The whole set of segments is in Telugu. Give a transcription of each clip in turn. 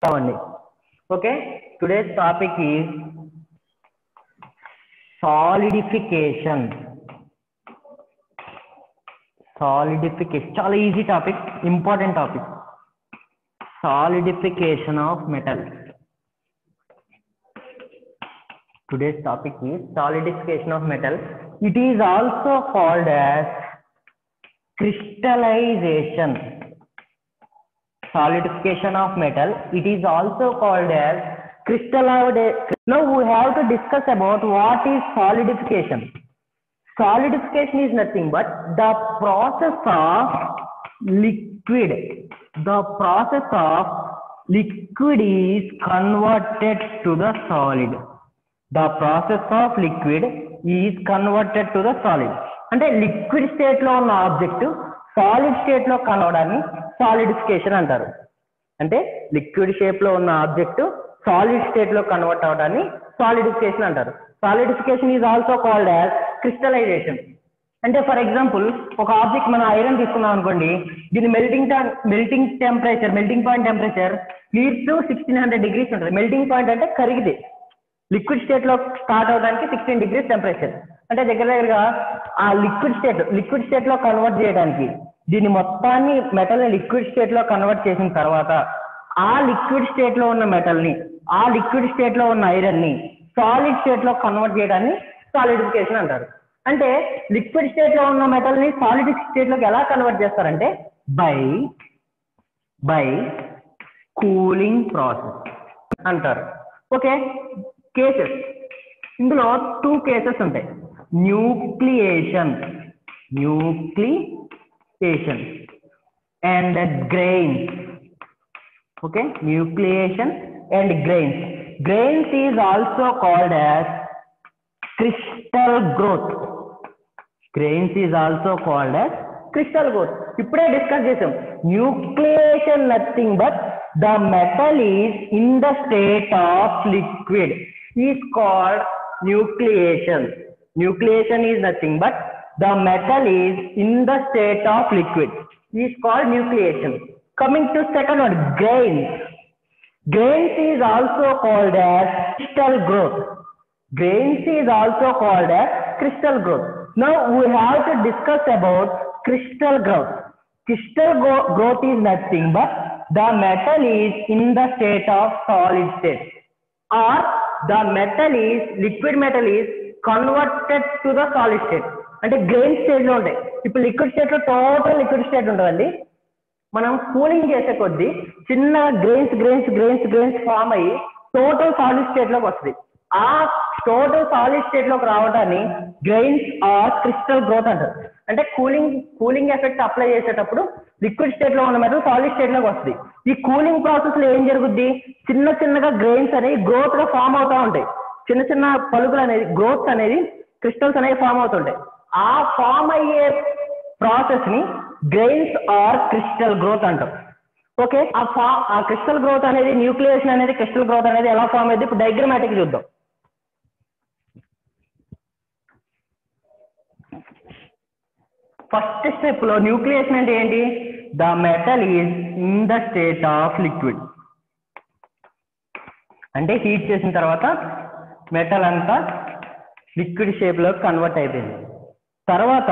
అవండి okay today's topic is solidification solidification చాలా easy topic important topic solidification of metal today's topic is solidification of metal it is also called as crystallization solidification of metal it is also called as crystallization now we have to discuss about what is solidification solidification is nothing but the process of liquid the process of liquid is converted to the solid the process of liquid is converted to the solid అంటే లిక్విడ్ స్టేట్ లో ఉన్న ఆబ్జెక్ట్ సాలిడ్ స్టేట్ లో కలవడాన్ని సాలిడిఫికేషన్ అంటారు అంటే లిక్విడ్ షేప్ లో ఉన్న ఆబ్జెక్ట్ సాలిడ్ స్టేట్ లో కన్వర్ట్ అవడాన్ని సాలిడిఫికేషన్ అంటారు solidification is also called as crystallization అంటే ఫర్ ఎగ్జాంపుల్ ఒక ఆబ్జెక్ట్ మనం ఐరన్ తీసుకున్నాం అనుకోండి దీని melting melting temperature melting point temperature heat to sixteen hundred degrees ఉంటుంది మెల్టింగ్ పాయింట్ అంటే కరిగితే లిక్విడ్ స్టేట్ లో స్టార్ట్ అవడానికి సిక్స్టీన్ డిగ్రీస్ టెంపరేచర్ అంటే దగ్గర దగ్గరగా ఆ లిక్విడ్ స్టేట్ లిక్విడ్ స్టేట్ లో కన్వర్ట్ చేయడానికి దీన్ని మొత్తాన్ని మెటల్ ని లిక్విడ్ స్టేట్ లో కన్వర్ట్ చేసిన తర్వాత ఆ లిక్విడ్ స్టేట్ లో ఉన్న మెటల్ ని ఆ లిక్విడ్ స్టేట్ లో ఉన్న ఐరన్ ని సాలిడ్ స్టేట్ లో కన్వర్ట్ చేయడాన్ని సాలిడిఫికేషన్ అంటారు అంటే లిక్విడ్ స్టేట్ లో ఉన్న మెటల్ ని సాలిడ్ స్టేట్ లోకి ఎలా కన్వర్ట్ చేస్తారంటే బై బై కూలింగ్ ప్రాసెస్ అంటారు ఓకే కేసెస్ ఇందులో టూ కేసెస్ ఉంటాయి nucleation nucleation and grains okay nucleation and grains grains is also called as crystal growth grains is also called as crystal growth ఇప్పుడే డిస్కస్ చేసాం nucleation nothing but the metal is in the state of liquid is called nucleation nucleation is nothing but the metal is in the state of liquid is called nucleation coming to second one grains grains is also called as crystal growth grains is also called as crystal growth now we have to discuss about crystal growth crystal growth is nothing but the metal is in the state of solid state or the metal is liquid metal is converted to the solid state అంటే గ్రెయిన్ స్టేట్ లో ఉంటాయి ఇప్పుడు లిక్విడ్ స్టేట్ లో టోటల్ లిక్విడ్ స్టేట్ ఉంటుందండి మనం కూలింగ్ చేసే కొద్దీ చిన్న grains grains grains grains form అయ్యి టోటల్ సాలిడ్ స్టేట్ లోకి వస్తుంది ఆ టోటల్ సాలిడ్ స్టేట్ లోకి రావడాన్ని గ్రెయిన్స్ ఆర్ క్రిస్టల్ గ్రోత్ అంటారు అంటే కూలింగ్ కూలింగ్ ఎఫెక్ట్ అప్లై చేసేటప్పుడు లిక్విడ్ స్టేట్ లో ఉన్న మెటల్ సాలిడ్ స్టేట్ లోకి వస్తుంది ఈ కూలింగ్ ప్రాసెస్ లో ఏం జరుగుద్ది చిన్న చిన్నగా గ్రెయిన్స్ అనేవి గ్రోత్ గా ఫామ్ అవుతా ఉంటాయి చిన్న చిన్న పలుకులు అనేది గ్రోత్ అనేది క్రిస్టల్స్ అనేవి ఫామ్ అవుతుంటాయి ఆ ఫామ్ అయ్యే ప్రాసెస్ ని గ్రెయిన్స్ ఆర్ క్రిస్టల్ గ్రోత్ అంటాం ఓకే ఆ ఫా ఆ క్రిస్టల్ గ్రోత్ అనేది న్యూక్లియేషన్ అనేది క్రిస్టల్ గ్రోత్ అనేది ఎలా ఫామ్ అయింది ఇప్పుడు డైగ్రమాటిక్ చూద్దాం ఫస్ట్ స్టెప్ లో న్యూక్లియేషన్ అంటే ఏంటి the metal is in the state of liquid అంటే హీట్ చేసిన తర్వాత మెటల్ అంతా లిక్విడ్ షేప్ లో కన్వర్ట్ అయిపోయింది తర్వాత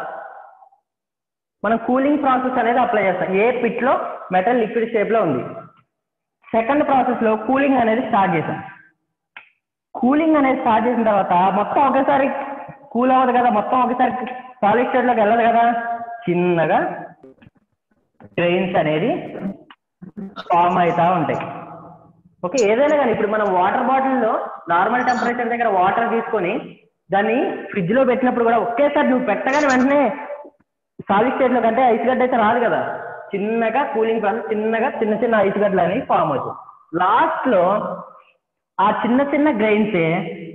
మనం కూలింగ్ ప్రాసెస్ అనేది అప్లై చేస్తాం ఏ పిట్ లో మెటల్ లిక్విడ్ షేప్ లో ఉంది సెకండ్ ప్రాసెస్ లో కూలింగ్ అనేది స్టార్ట్ చేసాం కూలింగ్ అనేది స్టార్ట్ చేసిన తర్వాత మొత్తం ఒకేసారి కూల్ అవ్వదు కదా మొత్తం ఒకేసారి సాలిడ్ స్టేట్ లోకి వెళ్ళదు కదా చిన్నగా ట్రైన్స్ అనేది ఫామ్ అవుతా ఉంటాయి ఓకే ఏదైనా కానీ ఇప్పుడు మనం వాటర్ బాటిల్లో నార్మల్ టెంపరేచర్ దగ్గర వాటర్ తీసుకొని దాన్ని ఫ్రిడ్జ్ లో పెట్టినప్పుడు కూడా ఒకేసారి నువ్వు పెట్టగానే వెంటనే సాలిడ్ స్టేట్ లో కంటే ఐస్ గడ్డ అయితే రాదు కదా చిన్నగా కూలింగ్ ప్రాసెస్ చిన్నగా చిన్న చిన్న ఐస్ గడ్డలు అనేవి ఫామ్ అవుతాయి లాస్ట్ లో ఆ చిన్న చిన్న గ్రెయిన్సే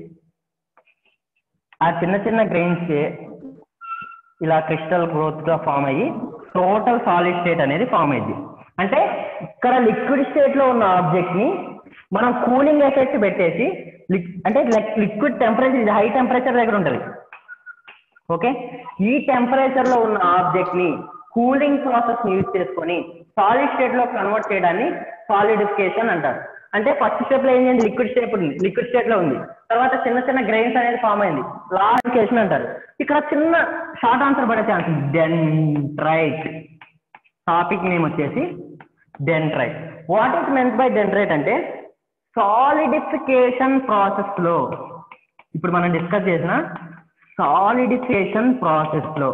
ఆ చిన్న చిన్న గ్రెయిన్స్ ఇలా క్రిస్టల్ గ్రోత్ గా ఫామ్ అయ్యి టోటల్ సాలిడ్ స్టేట్ అనేది ఫామ్ అయింది అంటే ఇక్కడ లిక్విడ్ స్టేట్ లో ఉన్న ఆబ్జెక్ట్ ని మనం కూలింగ్ ఎఫెక్ట్ పెట్టేసి అంటే లిక్విడ్ టెంపరేచర్ ఇది హై టెంపరేచర్ దగ్గర ఉంటుంది ఓకే ఈ టెంపరేచర్ లో ఉన్న ఆబ్జెక్ట్ ని కూలింగ్ ప్రాసెస్ యూజ్ చేసుకొని సాలిడ్ స్టేట్ లో కన్వర్ట్ చేయడాన్ని సాలిడిఫికేషన్ అంటారు అంటే ఫస్ట్ స్టెప్ లో ఏం చేయండి లిక్విడ్ స్టేట్ ఉంది లిక్విడ్ స్టేట్ లో ఉంది తర్వాత చిన్న చిన్న గ్రెయిన్స్ అనేది ఫామ్ అయింది లాడిఫికేషన్ అంటారు ఇక్కడ చిన్న షార్ట్ ఆన్సర్ పడే ఛాన్స్ డెంట్రైట్ టాపిక్ నేమ్ వచ్చేసి dendrite what is means by dendrite అంటే సాలిడిఫికేషన్ ప్రాసెస్ లో ఇప్పుడు మనం డిస్కస్ చేసిన సాలిడిఫికేషన్ ప్రాసెస్ లో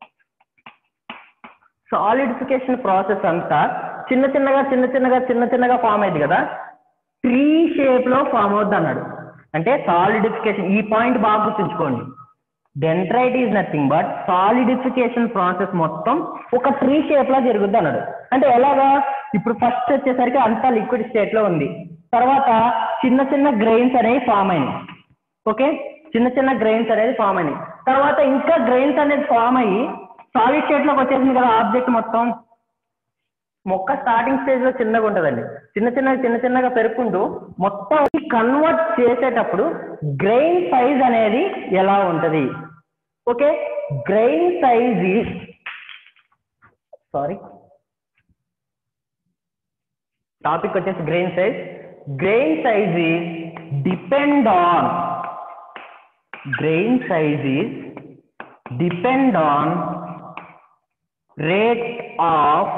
సాలిడిఫికేషన్ ప్రాసెస్ అంతా చిన్న చిన్నగా చిన్న చిన్నగా చిన్న చిన్నగా ఫామ్ అయింది కదా ట్రీ షేప్ లో ఫామ్ అవుద్ది అన్నాడు అంటే సాలిడిఫికేషన్ ఈ పాయింట్ బాగా గుర్తుంచుకోండి dendrite is nothing but solidification process మొత్తం ఒక ట్రీ షేప్ లో జరుగుద్ది అన్నాడు అంటే ఎలాగా ఇప్పుడు ఫస్ట్ వచ్చేసరికి అంతా లిక్విడ్ స్టేట్ లో ఉంది తర్వాత చిన్న చిన్న గ్రెయిన్స్ అనేవి ఫామ్ అయినాయి ఓకే చిన్న చిన్న గ్రెయిన్స్ అనేది ఫామ్ అయినాయి తర్వాత ఇంకా గ్రెయిన్స్ అనేది ఫామ్ అయ్యి సాలిడ్ స్టేట్ లోకి వచ్చేసింది కదా ఆబ్జెక్ట్ మొత్తం మొక్క స్టార్టింగ్ స్టేజ్ లో చిన్నగా ఉంటుందండి చిన్న చిన్నగా చిన్న చిన్నగా పెరుక్కుంటూ మొత్తం కన్వర్ట్ చేసేటప్పుడు గ్రెయిన్ సైజ్ అనేది ఎలా ఉంటది okay grain size sorry topic వచ్చేసి grain size grain size depend on grain size depend on rate of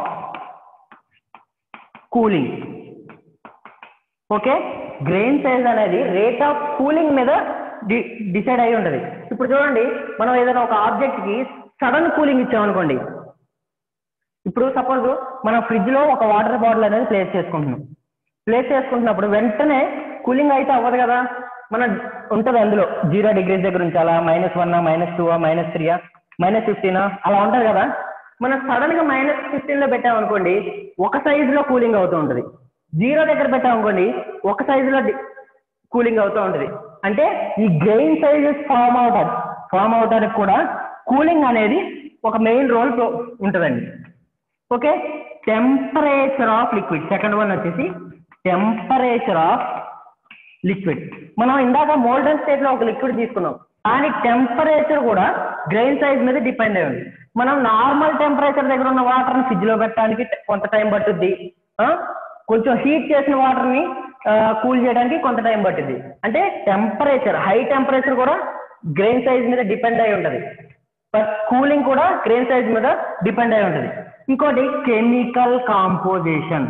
cooling okay grain size అనేది రేట్ ఆఫ్ కూలింగ్ మీద డిసైడ్ అయి ఉంటుంది ఇప్పుడు చూడండి మనం ఏదైనా ఒక ఆబ్జెక్ట్ కి సడన్ కూలింగ్ ఇచ్చామనుకోండి ఇప్పుడు సపోజ్ మనం ఫ్రిడ్జ్ లో ఒక వాటర్ బాటిల్ అనేది ప్లేస్ చేసుకుంటున్నాం ప్లేస్ చేసుకుంటున్నప్పుడు వెంటనే కూలింగ్ అయితే అవ్వదు కదా మన ఉంటుంది అందులో జీరో డిగ్రీస్ దగ్గర ఉంచాలా minus one minus two minus త్రీయా మైనస్ ఫిఫ్టీనా అలా ఉంటుంది కదా మనం సడన్ గా మైనస్ ఫిఫ్టీన్ లో పెట్టామనుకోండి ఒక సైజ్ లో కూలింగ్ అవుతూ ఉంటుంది జీరో దగ్గర పెట్టామనుకోండి ఒక సైజ్ లో కూలింగ్ అవుతూ ఉంటుంది అంటే ఈ గ్రెయిన్ సైజెస్ ఫామ్ అవుతారు ఫామ్ అవడానికి కూడా కూలింగ్ అనేది ఒక మెయిన్ రోల్ ఉంటుందండి okay temperature of liquid second one వచ్చేసి టెంపరేచర్ ఆఫ్ లిక్విడ్ మనం ఇందాక మోల్డన్ స్టేట్ లో ఒక లిక్విడ్ తీసుకున్నాం దాని టెంపరేచర్ కూడా గ్రెయిన్ సైజ్ మీద డిపెండ్ అయి ఉంది మనం నార్మల్ టెంపరేచర్ దగ్గర ఉన్న వాటర్ ని ఫ్రిడ్జ్ లో పెట్టడానికి కొంత టైం పట్టుద్ది ఆ? కొంచెం హీట్ చేసిన వాటర్ ని కూల్ చేయడానికి కొంత టైం పట్టింది అంటే టెంపరేచర్ హై టెంపరేచర్ కూడా గ్రెయిన్ సైజ్ మీద డిపెండ్ అయి ఉంటది బట్ కూలింగ్ కూడా గ్రెయిన్ సైజ్ మీద డిపెండ్ అయి ఉంటది ఇంకోటి chemical composition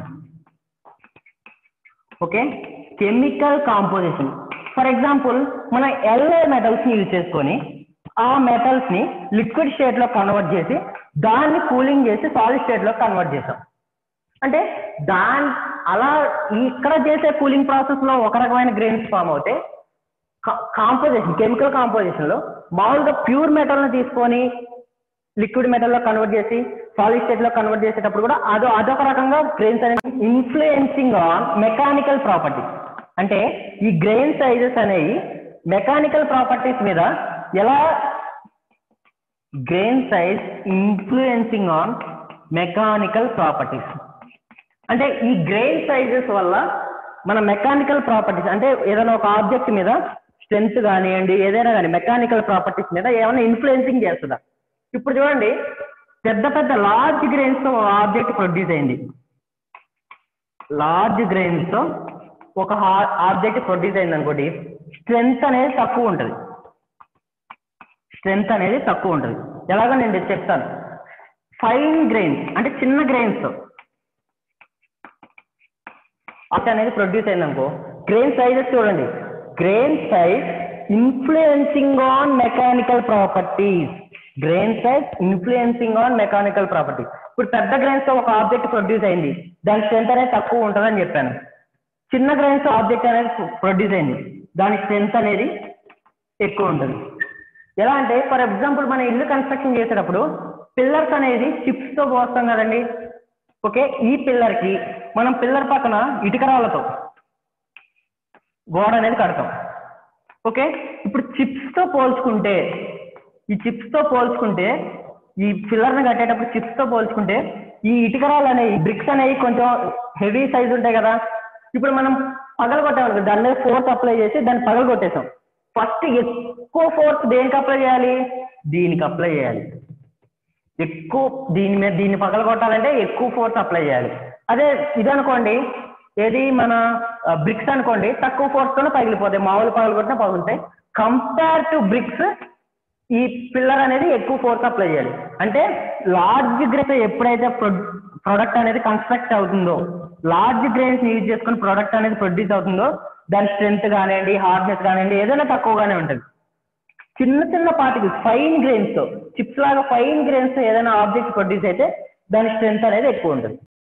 okay chemical composition for example మనం ఎల్లో మెటల్స్ ని యూజ్ చేసుకొని ఆ మెటల్స్ ని లిక్విడ్ స్టేట్ లో కన్వర్ట్ చేసి దాన్ని కూలింగ్ చేసి సాలిడ్ స్టేట్ లో కన్వర్ట్ చేసాం అంటే దాని అలా ఇక్కడ చేసే కూలింగ్ ప్రాసెస్ లో ఒక రకమైన గ్రెయిన్స్ ఫామ్ అవుతే కాంపోజిషన్ కెమికల్ కాంపోజిషన్ లో మామూలుగా ప్యూర్ మెటల్ ని తీసుకొని లిక్విడ్ మెటల్ లో కన్వర్ట్ చేసి సాలిడ్ స్టేట్ లో కన్వర్ట్ చేసేటప్పుడు కూడా అదో అదొక రకంగా గ్రెయిన్స్ అనేది ఇన్ఫ్లుయెన్సింగ్ ఆన్ మెకానికల్ ప్రాపర్టీస్ అంటే ఈ గ్రెయిన్ సైజెస్ అనేవి మెకానికల్ ప్రాపర్టీస్ మీద ఎలా grain size influencing on mechanical properties అంటే ఈ గ్రెయిన్ సైజెస్ వల్ల మన మెకానికల్ ప్రాపర్టీస్ అంటే ఏదైనా ఒక ఆబ్జెక్ట్ మీద స్ట్రెంత్ కానివ్వండి ఏదైనా కానీ మెకానికల్ ప్రాపర్టీస్ మీద ఏమైనా ఇన్ఫ్లుయెన్సింగ్ చేస్తుందా ఇప్పుడు చూడండి పెద్ద పెద్ద లార్జ్ గ్రెయిన్స్ తో ఆబ్జెక్ట్ ప్రొడ్యూస్ అయింది లార్జ్ గ్రెయిన్స్ తో ఒక ఆబ్జెక్ట్ ప్రొడ్యూస్ అయింది అనుకోండి స్ట్రెంత్ అనేది తక్కువ ఉంటుంది స్ట్రెంత్ అనేది తక్కువ ఉంటుంది ఎలాగో నేను చెప్తాను ఫైన్ గ్రెయిన్స్ అంటే చిన్న గ్రెయిన్స్ తో అట్ అనేది ప్రొడ్యూస్ అయింది అనుకో గ్రెయిన్ సైజెస్ చూడండి grain size influencing on mechanical properties grain size influencing on mechanical properties ఇప్పుడు పెద్ద గ్రెయిన్స్ తో ఒక ఆబ్జెక్ట్ ప్రొడ్యూస్ అయింది దాని స్ట్రెంత్ అనేది తక్కువ ఉంటుందని చెప్పాను చిన్న గ్రెయిన్స్ తో ఆబ్జెక్ట్ అనేది ప్రొడ్యూస్ అయింది దాని స్ట్రెంత్ అనేది ఎక్కువ ఉంటుంది ఎలా అంటే ఫర్ ఎగ్జాంపుల్ మన ఇల్లు కన్స్ట్రక్షన్ చేసేటప్పుడు పిల్లర్స్ అనేది చిప్స్ తో పోస్తాం కదండి ఓకే ఈ పిల్లర్ కి మనం పిల్లర్ పక్కన ఇటుక రాళ్ళతో గోడ అనేది కడతాం ఓకే ఇప్పుడు చిప్స్ తో పోల్చుకుంటే ఈ చిప్స్ తో పోల్చుకుంటే ఈ పిల్లర్ ని కట్టేటప్పుడు చిప్స్ తో పోల్చుకుంటే ఈ ఇటుక రాళ్ళు అనేవి బ్రిక్స్ అనేవి కొంచెం హెవీ సైజ్ ఉంటాయి కదా ఇప్పుడు మనం పగల కొట్టామనుకో దాని మీద ఫోర్స్ అప్లై చేసి దాన్ని పగల కొట్టేసాం ఫస్ట్ ఎక్కువ ఫోర్స్ దేనికి అప్లై చేయాలి దీనికి అప్లై చేయాలి ఎక్కువ దీని మీద దీన్ని పగల కొట్టాలంటే ఎక్కువ ఫోర్స్ అప్లై చేయాలి అదే ఇది అనుకోండి ఏది మన బ్రిక్స్ అనుకోండి తక్కువ ఫోర్స్ తోనే పగిలిపోతాయి మామూలు పగలు కొట్టినా పగులుతాయి కంపేర్ టు బ్రిక్స్ ఈ పిల్లర్ అనేది ఎక్కువ ఫోర్స్ అప్లై చేయాలి అంటే లార్జ్ గ్రెయిన్స్ ఎప్పుడైతే ప్రొడక్ట్ అనేది కన్స్ట్రక్ట్ అవుతుందో లార్జ్ గ్రెయిన్స్ యూజ్ చేసుకుని ప్రొడక్ట్ అనేది ప్రొడ్యూస్ అవుతుందో దాని స్ట్రెంత్ కానివ్వండి హార్డ్నెస్ కానివ్వండి ఏదైనా తక్కువగానే ఉంటుంది చిన్న చిన్న పార్టికల్స్ ఫైన్ గ్రెయిన్స్ తో చిప్స్ లాగా ఫైన్ గ్రెయిన్స్ తో ఏదైనా ఆబ్జెక్ట్ ప్రొడ్యూస్ అయితే దాని స్ట్రెంత్ అనేది ఎక్కువ ఉంటుంది